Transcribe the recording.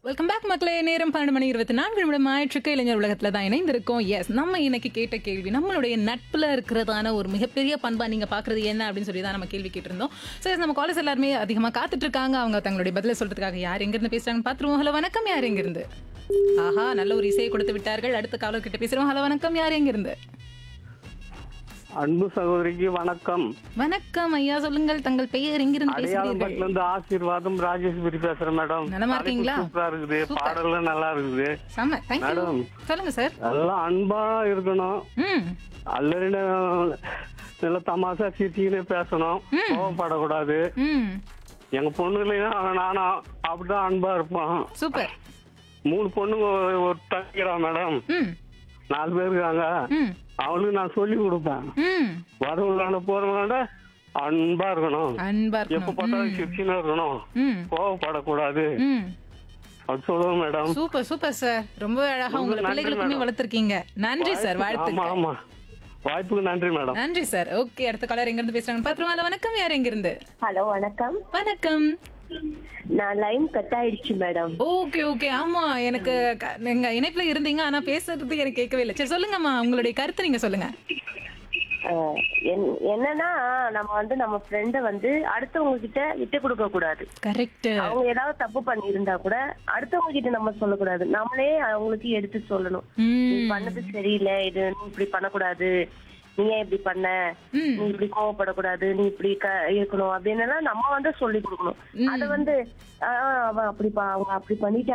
Welcome back மக்களே நேரம் பன்னெண்டு மணி இருபத்தி நான்கு நிமிடம் ஆயிற்றுக்கு இளைஞர் உலகத்துல தான் இணைந்திருக்கோம் எஸ் நம்ம இன்னைக்கு கேட்ட கேள்வி நம்மளுடைய நட்புல இருக்கிறதான ஒரு மிகப்பெரிய பண்பா நீங்க பாக்குறது என்ன அப்படின்னு சொல்லி தான் நம்ம கேள்வி கேட்டிருந்தோம் ஸோ நம்ம காலேஜ் எல்லாருமே அதிகமா காத்துட்டு இருக்காங்க அவங்க தங்களுடைய பதிலை சொல்றதுக்காக யார் எங்க இருந்து பேசுறாங்க பாத்துருவோம் ஹலோ வணக்கம் யார் எங்க இருந்து ஆஹா நல்ல ஒரு இசையை கொடுத்து விட்டார்கள் அடுத்த காலர் கிட்ட பேசுறோம் ஹலோ வணக்கம் யார் எங்க இருந்து அன்பு சகோதரிக்கு வணக்கம் வணக்கம் ஐயா சொல்லுங்கள் தங்கள் பெயர் எங்கிருந்து பேசுகிறீர்கள் அடையாளம்பட்டில இருந்து ஆசீர்வாதம் ராஜேஸ்வரி பேசுறேன் மேடம் நலமா இருக்கீங்களா? தலைப்பு சூப்பரா இருக்குது பாடல்லாம் நல்லா இருக்குது செம்ம தேங்க்யூ மேடம். சொல்லுங்க சார் எல்லாம் அன்பா இருக்கணும் ம் அல்லது நல்ல தமாசா சிரிச்சுக்கினே பேசணும் கோவப்படக்கூடாது ம் எங்க பொண்ணுலையும் நானும் அப்படிதான் அன்பா இருப்போம் சூப்பர் மூணு பொண்ணுங்க ஒரு- ஒரு தங்கிறான் மேடம் ம் நாலு பேர் இருக்காங்க ம் அவளுக்கு நான் சொல்லி கொடுப்பேன் ம் வரவங்களான போறவங்களோட அன்பா இருக்கணும் அன்பா எப்ப இருக்கணும் பார்த்தாலும் சிரிச்சுன்னு இருக்கணும் ம் கோவப்படக்கூடாது ம் அது சொல்லுவோம் மேடம் சூப்பர் சூப்பர் சார் ரொம்ப அழகா உங்க நன்றி, பிள்ளைகளுக்குமே மேடம். வளர்த்திருக்கீங்க நன்றி சார் ஆமா வாழ்த்துக்கள் ஆமா வாய்ப்புக்கு நன்றி மேடம் நன்றி சார் ஓகே அடுத்த காலர் எங்க இருந்து பேசுறாங்க பாத்துருவாங்க வணக்கம் யார் எங்க இருந்து ஹலோ வணக்கம் வணக்கம் நான் லைன் கட் ஆயிடுச்சு மேடம் ஓகே ஓகே ஆமா எனக்கு க- நீங்க இணைப்புல இருந்தீங்க ஆனா பேசுறது எனக்கு கேட்கவே இல்லை சரி சொல்லுங்கம்மா உங்களுடைய கருத்து நீங்க சொல்லுங்க அஹ், என்- என்னன்னா நம்ம வந்து நம்ம ஃப்ரெண்ட வந்து அடுத்தவங்க கிட்ட விட்டு கொடுக்க கூடாது கரெக்ட் அவங்க ஏதாவது தப்பு பண்ணியிருந்தா கூட அடுத்தவங்க கிட்ட நம்ம சொல்லக்கூடாது நம்மளே அவங்களுக்கு எடுத்து சொல்லணும் நீ ம் பண்ணது சரியில்லை இது நீ இப்படி பண்ணக்கூடாது நீ ஏன் இப்படி பண்ண ம். நீ இப்படி கோவப்படக்கூடாது நீ இப்படி க இருக்கணும் அப்படின்னு எல்லாம் நம்ம வந்து சொல்லி கொடுக்கணும் அத வந்து ஆஹ் அவன் அப்படி பா- அவங்க அப்படி பண்ணிட்டா